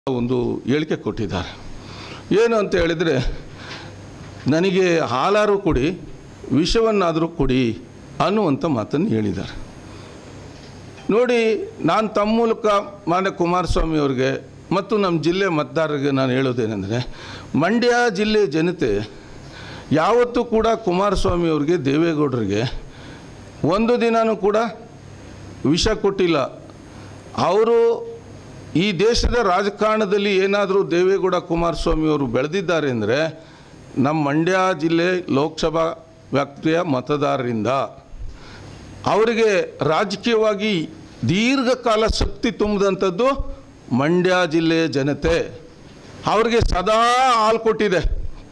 ಒಂದು ಹೇಳಿಕೆ ಕೊಟ್ಟಿದ್ದಾರೆ ಏನು ಅಂತ ಹೇಳಿದರೆ ನನಗೆ ಹಾಲಾರು ಕೊಡಿ ವಿಷವನ್ನಾದರೂ ಕೊಡಿ ಅನ್ನುವಂಥ ಮಾತನ್ನು ಹೇಳಿದ್ದಾರೆ ನೋಡಿ ನಾನು ತಮ್ಮ ಮೂಲಕ ಮಾನ್ಯ ಕುಮಾರಸ್ವಾಮಿ ಅವ್ರಿಗೆ ಮತ್ತು ನಮ್ಮ ಜಿಲ್ಲೆ ಮತದಾರರಿಗೆ ನಾನು ಹೇಳೋದೇನೆಂದರೆ ಮಂಡ್ಯ ಜಿಲ್ಲೆ ಜನತೆ ಯಾವತ್ತೂ ಕೂಡ ಕುಮಾರಸ್ವಾಮಿ ಅವ್ರಿಗೆ ದೇವೇಗೌಡರಿಗೆ ಒಂದು ದಿನವೂ ಕೂಡ ವಿಷ ಕೊಟ್ಟಿಲ್ಲ ಅವರು ಈ ದೇಶದ ರಾಜಕಾರಣದಲ್ಲಿ ಏನಾದರೂ ದೇವೇಗೌಡ ಕುಮಾರಸ್ವಾಮಿ ಅವರು ಬೆಳೆದಿದ್ದಾರೆ ಅಂದರೆ ನಮ್ಮ ಮಂಡ್ಯ ಜಿಲ್ಲೆ ಲೋಕಸಭಾ ವ್ಯಾಪ್ತಿಯ ಮತದಾರರಿಂದ ಅವರಿಗೆ ರಾಜಕೀಯವಾಗಿ ದೀರ್ಘಕಾಲ ಶಕ್ತಿ ತುಂಬಿದಂಥದ್ದು ಮಂಡ್ಯ ಜಿಲ್ಲೆಯ ಜನತೆ ಅವರಿಗೆ ಸದಾ ಹಾಲು ಕೊಟ್ಟಿದೆ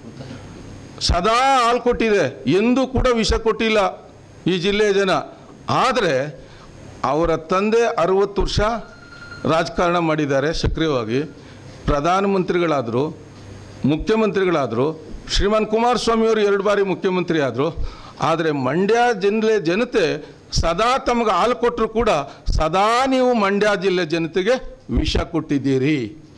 ಸದಾ ಹಾಲು ಕೊಟ್ಟಿದೆ ಎಂದೂ ಕೂಡ ವಿಷ ಕೊಟ್ಟಿಲ್ಲ ಈ ಜಿಲ್ಲೆಯ ಜನ ಆದರೆ ಅವರ ತಂದೆ ಅರುವತ್ತು ವರ್ಷ ರಾಜಕಾರಣ ಮಾಡಿದ್ದಾರೆ ಸಕ್ರಿಯವಾಗಿ ಪ್ರಧಾನಮಂತ್ರಿಗಳಾದರು ಮುಖ್ಯಮಂತ್ರಿಗಳಾದರು ಶ್ರೀಮಾನ್ ಕುಮಾರಸ್ವಾಮಿಯವರು ಎರಡು ಬಾರಿ ಮುಖ್ಯಮಂತ್ರಿ ಆದರು ಆದರೆ ಮಂಡ್ಯ ಜಿಲ್ಲೆ ಜನತೆ ಸದಾ ತಮಗೆ ಹಾಲು ಕೊಟ್ಟರು ಕೂಡ ಸದಾ ನೀವು ಮಂಡ್ಯ ಜಿಲ್ಲೆ ಜನತೆಗೆ ವಿಷ ಕೊಟ್ಟಿದ್ದೀರಿ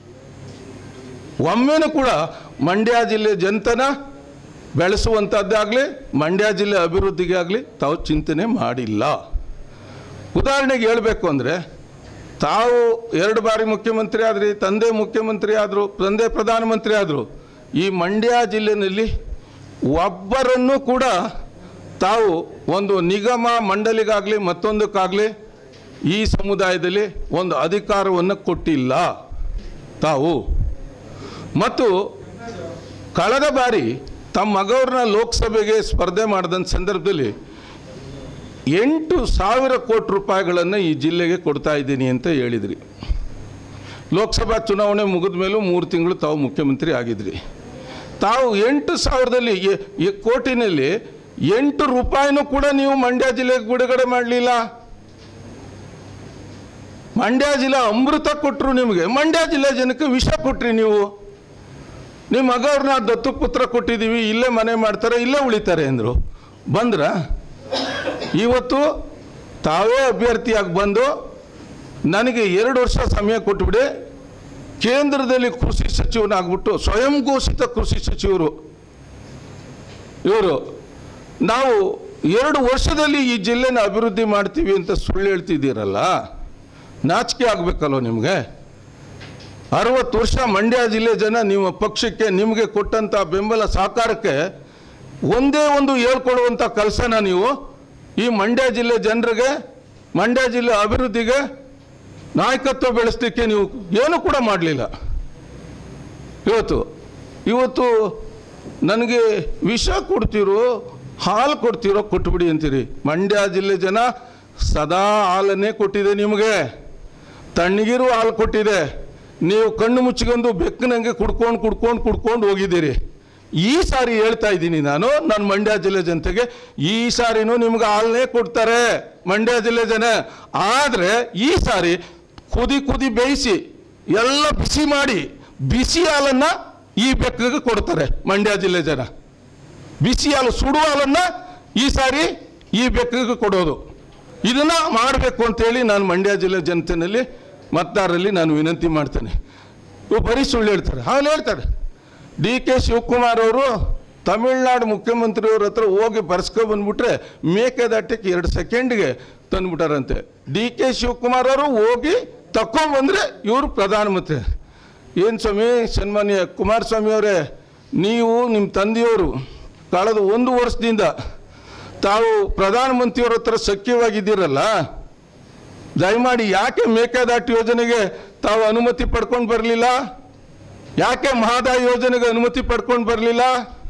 ಒಮ್ಮೆನೂ ಕೂಡ ಮಂಡ್ಯ ಜಿಲ್ಲೆ ಜನತನ ಬೆಳೆಸುವಂಥದ್ದಾಗಲಿ ಮಂಡ್ಯ ಜಿಲ್ಲೆ ಅಭಿವೃದ್ಧಿಗೆ ಆಗಲಿ ತಾವು ಚಿಂತನೆ ಮಾಡಿಲ್ಲ ಉದಾಹರಣೆಗೆ ಹೇಳಬೇಕು ಅಂದರೆ ತಾವು ಎರಡು ಬಾರಿ ಮುಖ್ಯಮಂತ್ರಿ ಆದ್ರಿ ತಂದೆ ಮುಖ್ಯಮಂತ್ರಿ ಆದರು ತಂದೆ ಪ್ರಧಾನಮಂತ್ರಿ ಆದರು ಈ ಮಂಡ್ಯ ಜಿಲ್ಲೆಯಲ್ಲಿ ಒಬ್ಬರನ್ನು ಕೂಡ ತಾವು ಒಂದು ನಿಗಮ ಮಂಡಳಿಗಾಗಲಿ ಮತ್ತೊಂದಕ್ಕಾಗಲಿ ಈ ಸಮುದಾಯದಲ್ಲಿ ಒಂದು ಅಧಿಕಾರವನ್ನು ಕೊಟ್ಟಿಲ್ಲ ತಾವು ಮತ್ತು ಕಳೆದ ಬಾರಿ ತಮ್ಮ ಮಗವ್ರನ್ನ ಲೋಕಸಭೆಗೆ ಸ್ಪರ್ಧೆ ಮಾಡಿದಂಥ ಸಂದರ್ಭದಲ್ಲಿ ಎಂಟು ಸಾವಿರ ಕೋಟಿ ರೂಪಾಯಿಗಳನ್ನು ಈ ಜಿಲ್ಲೆಗೆ ಕೊಡ್ತಾ ಇದ್ದೀನಿ ಅಂತ ಹೇಳಿದ್ರಿ ಲೋಕಸಭಾ ಚುನಾವಣೆ ಮುಗಿದ ಮೇಲೂ ಮೂರು ತಿಂಗಳು ತಾವು ಮುಖ್ಯಮಂತ್ರಿ ಆಗಿದ್ರಿ ತಾವು ಎಂಟು ಸಾವಿರದಲ್ಲಿ ಎ- ಈ ಕೋಟಿನಲ್ಲಿ ಎಂಟು ರೂಪಾಯಿನೂ ಕೂಡ ನೀವು ಮಂಡ್ಯ ಜಿಲ್ಲೆಗೆ ಬಿಡುಗಡೆ ಮಾಡಲಿಲ್ಲ ಮಂಡ್ಯ ಜಿಲ್ಲೆ ಅಮೃತ ಕೊಟ್ಟರು ನಿಮಗೆ ಮಂಡ್ಯ ಜಿಲ್ಲೆ ಜನಕ್ಕೆ ವಿಷ ಕೊಟ್ರಿ ನೀವು ನಿಮ್ಮ ಮಗವ್ರನ್ನ ದತ್ತು ಪುತ್ರ ಕೊಟ್ಟಿದ್ದೀವಿ ಇಲ್ಲೇ ಮನೆ ಮಾಡ್ತಾರೆ ಇಲ್ಲೇ ಉಳಿತಾರೆ ಅಂದರು ಬಂದ್ರ ಇವತ್ತು ತಾವೇ ಅಭ್ಯರ್ಥಿಯಾಗಿ ಬಂದು ನನಗೆ ಎರಡು ವರ್ಷ ಸಮಯ ಕೊಟ್ಟುಬಿಡಿ ಕೇಂದ್ರದಲ್ಲಿ ಕೃಷಿ ಸಚಿವನಾಗ್ಬಿಟ್ಟು ಸ್ವಯಂ ಘೋಷಿತ ಕೃಷಿ ಸಚಿವರು ಇವರು ನಾವು ಎರಡು ವರ್ಷದಲ್ಲಿ ಈ ಜಿಲ್ಲೆನ ಅಭಿವೃದ್ಧಿ ಮಾಡ್ತೀವಿ ಅಂತ ಸುಳ್ಳು ಹೇಳ್ತಿದ್ದೀರಲ್ಲ ನಾಚಿಕೆ ಆಗಬೇಕಲ್ವ ನಿಮಗೆ ಅರವತ್ತು ವರ್ಷ ಮಂಡ್ಯ ಜಿಲ್ಲೆ ಜನ ನಿಮ್ಮ ಪಕ್ಷಕ್ಕೆ ನಿಮಗೆ ಕೊಟ್ಟಂಥ ಬೆಂಬಲ ಸಹಕಾರಕ್ಕೆ ಒಂದೇ ಒಂದು ಹೇಳ್ಕೊಡುವಂಥ ಕೆಲಸನ ನೀವು ಈ ಮಂಡ್ಯ ಜಿಲ್ಲೆ ಜನರಿಗೆ ಮಂಡ್ಯ ಜಿಲ್ಲೆ ಅಭಿವೃದ್ಧಿಗೆ ನಾಯಕತ್ವ ಬೆಳೆಸಲಿಕ್ಕೆ ನೀವು ಏನೂ ಕೂಡ ಮಾಡಲಿಲ್ಲ ಇವತ್ತು ಇವತ್ತು ನನಗೆ ವಿಷ ಕೊಡ್ತಿರೋ ಹಾಲು ಕೊಡ್ತಿರೋ ಕೊಟ್ಬಿಡಿ ಅಂತೀರಿ ಮಂಡ್ಯ ಜಿಲ್ಲೆ ಜನ ಸದಾ ಹಾಲನ್ನೇ ಕೊಟ್ಟಿದೆ ನಿಮಗೆ ತಣ್ಣಗಿರು ಹಾಲು ಕೊಟ್ಟಿದೆ ನೀವು ಕಣ್ಣು ಮುಚ್ಚಿಕೊಂಡು ಬೆಕ್ಕನಂಗೆ ಕುಡ್ಕೊಂಡು ಕುಡ್ಕೊಂಡು ಕುಡ್ಕೊಂಡು ಹೋಗಿದ್ದೀರಿ ಈ ಸಾರಿ ಹೇಳ್ತಾ ಇದ್ದೀನಿ ನಾನು ನನ್ನ ಮಂಡ್ಯ ಜಿಲ್ಲೆ ಜನತೆಗೆ ಈ ಸಾರಿನೂ ನಿಮ್ಗೆ ಹಾಲನ್ನೇ ಕೊಡ್ತಾರೆ ಮಂಡ್ಯ ಜಿಲ್ಲೆ ಜನ ಆದರೆ ಈ ಸಾರಿ ಕುದಿ ಕುದಿ ಬೇಯಿಸಿ ಎಲ್ಲ ಬಿಸಿ ಮಾಡಿ ಬಿಸಿ ಹಾಲನ್ನು ಈ ಬೆಕ್ಕಗೆ ಕೊಡ್ತಾರೆ ಮಂಡ್ಯ ಜಿಲ್ಲೆ ಜನ ಬಿಸಿ ಹಾಲು ಸುಡುವ ಹಾಲನ್ನು ಈ ಸಾರಿ ಈ ಬೆಕ್ಕಗೆ ಕೊಡೋದು ಇದನ್ನು ಮಾಡಬೇಕು ಅಂತೇಳಿ ನಾನು ಮಂಡ್ಯ ಜಿಲ್ಲೆ ಜನತೆಯಲ್ಲಿ ಮತದಾರರಲ್ಲಿ ನಾನು ವಿನಂತಿ ಮಾಡ್ತೇನೆ ಇವು ಬರೀ ಸುಳ್ಳು ಹೇಳ್ತಾರೆ ಹಾಲು ಹೇಳ್ತಾರೆ ಡಿ ಕೆ ಶಿವಕುಮಾರ್ ಅವರು ತಮಿಳ್ನಾಡು ಮುಖ್ಯಮಂತ್ರಿಯವ್ರ ಹತ್ರ ಹೋಗಿ ಬರ್ಸ್ಕೊ ಬಂದ್ಬಿಟ್ರೆ ಮೇಕೆದಾಟಕ್ಕೆ ಎರಡು ಸೆಕೆಂಡ್ಗೆ ತಂದ್ಬಿಟ್ಟಾರಂತೆ ಡಿ ಕೆ ಶಿವಕುಮಾರ್ ಅವರು ಹೋಗಿ ತಕೊಂಡ್ಬಂದ್ರೆ ಇವರು ಪ್ರಧಾನಮಂತ್ರಿ ಏನು ಸ್ವಾಮಿ ಸನ್ಮಾನ್ಯ ಕುಮಾರಸ್ವಾಮಿ ಅವರೇ ನೀವು ನಿಮ್ಮ ತಂದೆಯವರು ಕಳೆದ ಒಂದು ವರ್ಷದಿಂದ ತಾವು ಪ್ರಧಾನಮಂತ್ರಿಯವ್ರ ಹತ್ರ ಸಖ್ಯವಾಗಿದ್ದೀರಲ್ಲ ದಯಮಾಡಿ ಯಾಕೆ ಮೇಕೆದಾಟು ಯೋಜನೆಗೆ ತಾವು ಅನುಮತಿ ಪಡ್ಕೊಂಡು ಬರಲಿಲ್ಲ ಯಾಕೆ ಮಹದಾಯಿ ಯೋಜನೆಗೆ ಅನುಮತಿ ಪಡ್ಕೊಂಡು ಬರಲಿಲ್ಲ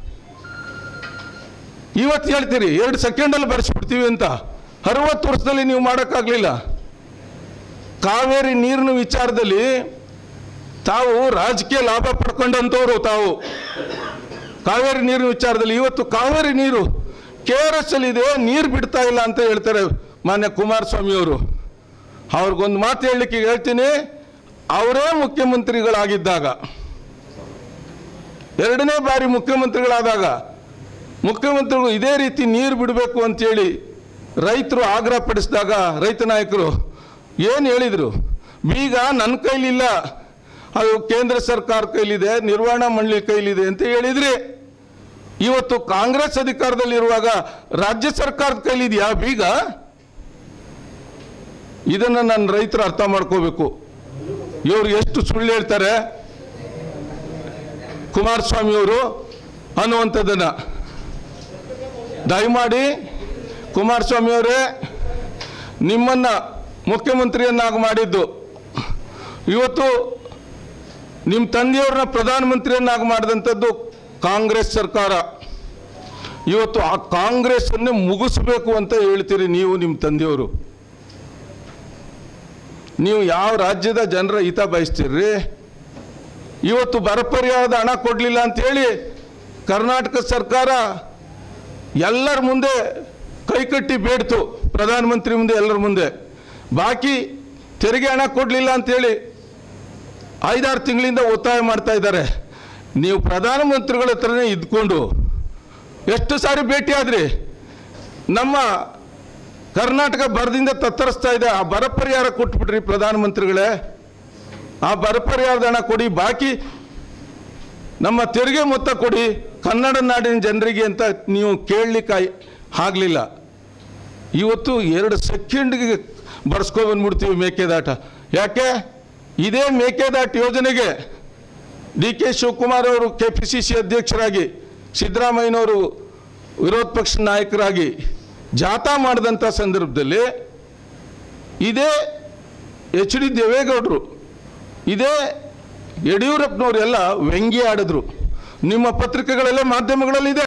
ಇವತ್ತು ಹೇಳ್ತೀರಿ ಎರಡು ಸೆಕೆಂಡಲ್ಲಿ ಬರ್ಸ್ಬಿಡ್ತೀವಿ ಅಂತ ಅರವತ್ತು ವರ್ಷದಲ್ಲಿ ನೀವು ಮಾಡೋಕ್ಕಾಗಲಿಲ್ಲ ಕಾವೇರಿ ನೀರಿನ ವಿಚಾರದಲ್ಲಿ ತಾವು ರಾಜಕೀಯ ಲಾಭ ಪಡ್ಕೊಂಡಂಥವ್ರು ತಾವು ಕಾವೇರಿ ನೀರಿನ ವಿಚಾರದಲ್ಲಿ ಇವತ್ತು ಕಾವೇರಿ ನೀರು ಕೆ ಆರ್ ಎಸ್ ಅಲ್ಲಿ ಇದೆ ನೀರು ಬಿಡ್ತಾ ಇಲ್ಲ ಅಂತ ಹೇಳ್ತಾರೆ ಮಾನ್ಯ ಕುಮಾರಸ್ವಾಮಿ ಅವರು ಅವ್ರಿಗೊಂದು ಮಾತು ಹೇಳಲಿಕ್ಕೆ ಹೇಳ್ತೀನಿ ಅವರೇ ಮುಖ್ಯಮಂತ್ರಿಗಳಾಗಿದ್ದಾಗ ಎರಡನೇ ಬಾರಿ ಮುಖ್ಯಮಂತ್ರಿಗಳಾದಾಗ ಮುಖ್ಯಮಂತ್ರಿಗಳು ಇದೇ ರೀತಿ ನೀರು ಬಿಡಬೇಕು ಅಂತೇಳಿ ರೈತರು ಆಗ್ರಹ ಪಡಿಸಿದಾಗ ರೈತ ನಾಯಕರು ಏನು ಹೇಳಿದರು ಬೀಗ ನನ್ನ ಕೈಲಿಲ್ಲ ಅದು ಕೇಂದ್ರ ಸರ್ಕಾರ ಕೈಲಿದೆ ನಿರ್ವಹಣಾ ಮಂಡಳಿ ಕೈಲಿದೆ ಅಂತ ಹೇಳಿದ್ರಿ ಇವತ್ತು ಕಾಂಗ್ರೆಸ್ ಅಧಿಕಾರದಲ್ಲಿರುವಾಗ ರಾಜ್ಯ ಸರ್ಕಾರದ ಕೈಲಿದೆಯಾ ಬೀಗ ಇದನ್ನು ನನ್ನ ರೈತರು ಅರ್ಥ ಮಾಡ್ಕೋಬೇಕು ಇವರು ಎಷ್ಟು ಸುಳ್ಳು ಹೇಳ್ತಾರೆ ಕುಮಾರಸ್ವಾಮಿ ಅವರು ಅನ್ನುವಂಥದ್ದನ್ನು ದಯಮಾಡಿ ಕುಮಾರಸ್ವಾಮಿ ಅವರೇ ನಿಮ್ಮನ್ನು ಮುಖ್ಯಮಂತ್ರಿಯನ್ನಾಗಿ ಮಾಡಿದ್ದು ಇವತ್ತು ನಿಮ್ಮ ತಂದೆಯವ್ರನ್ನ ಪ್ರಧಾನಮಂತ್ರಿಯನ್ನಾಗಿ ಮಾಡಿದಂಥದ್ದು ಕಾಂಗ್ರೆಸ್ ಸರ್ಕಾರ ಇವತ್ತು ಆ ಕಾಂಗ್ರೆಸ್ಸನ್ನೇ ಮುಗಿಸ್ಬೇಕು ಅಂತ ಹೇಳ್ತೀರಿ ನೀವು ನಿಮ್ಮ ತಂದೆಯವರು ನೀವು ಯಾವ ರಾಜ್ಯದ ಜನರ ಹಿತ ಬಯಸ್ತೀರ್ರಿ ಇವತ್ತು ಬರ ಪರಿಹಾರದ ಹಣ ಕೊಡಲಿಲ್ಲ ಅಂತೇಳಿ ಕರ್ನಾಟಕ ಸರ್ಕಾರ ಎಲ್ಲರ ಮುಂದೆ ಕೈಕಟ್ಟಿ ಬೇಡ್ತು ಪ್ರಧಾನಮಂತ್ರಿ ಮುಂದೆ ಎಲ್ಲರ ಮುಂದೆ ಬಾಕಿ ತೆರಿಗೆ ಹಣ ಕೊಡಲಿಲ್ಲ ಅಂತೇಳಿ ಐದಾರು ತಿಂಗಳಿಂದ ಒತ್ತಾಯ ಮಾಡ್ತಾ ಇದ್ದಾರೆ ನೀವು ಪ್ರಧಾನಮಂತ್ರಿಗಳ ಹತ್ರನೇ ಇದ್ಕೊಂಡು ಎಷ್ಟು ಸಾರಿ ಭೇಟಿ ಆದ್ರಿ ನಮ್ಮ ಕರ್ನಾಟಕ ಬರದಿಂದ ತತ್ತರಿಸ್ತಾ ಇದೆ ಆ ಬರ ಪರಿಹಾರ ಕೊಟ್ಬಿಟ್ರಿ ಪ್ರಧಾನಮಂತ್ರಿಗಳೇ ಆ ಬರ ಪರಿಹಾರದ ಹಣ ಕೊಡಿ ಬಾಕಿ ನಮ್ಮ ತೆರಿಗೆ ಮೊತ್ತ ಕೊಡಿ ಕನ್ನಡ ನಾಡಿನ ಜನರಿಗೆ ಅಂತ ನೀವು ಕೇಳಲಿಕ್ಕೆ ಆಗಲಿಲ್ಲ ಇವತ್ತು ಎರಡು ಸೆಕೆಂಡ್ಗೆ ಬರ್ಸ್ಕೊಬಂದ್ಬಿಡ್ತೀವಿ ಮೇಕೆದಾಟ ಯಾಕೆ ಇದೇ ಮೇಕೆದಾಟ ಯೋಜನೆಗೆ ಡಿ ಕೆ ಶಿವಕುಮಾರ್ ಅವರು ಕೆ ಪಿ ಸಿ ಸಿ ಅಧ್ಯಕ್ಷರಾಗಿ ಸಿದ್ದರಾಮಯ್ಯನವರು ವಿರೋಧ ಪಕ್ಷ ನಾಯಕರಾಗಿ ಜಾಥಾ ಮಾಡಿದಂಥ ಸಂದರ್ಭದಲ್ಲಿ ಇದೇ ಎಚ್ ಡಿ ದೇವೇಗೌಡರು ಇದೇ ಯಡಿಯೂರಪ್ಪನವರೆಲ್ಲ ವ್ಯಂಗ್ಯ ಆಡಿದ್ರು ನಿಮ್ಮ ಪತ್ರಿಕೆಗಳೆಲ್ಲ ಮಾಧ್ಯಮಗಳಲ್ಲಿದೆ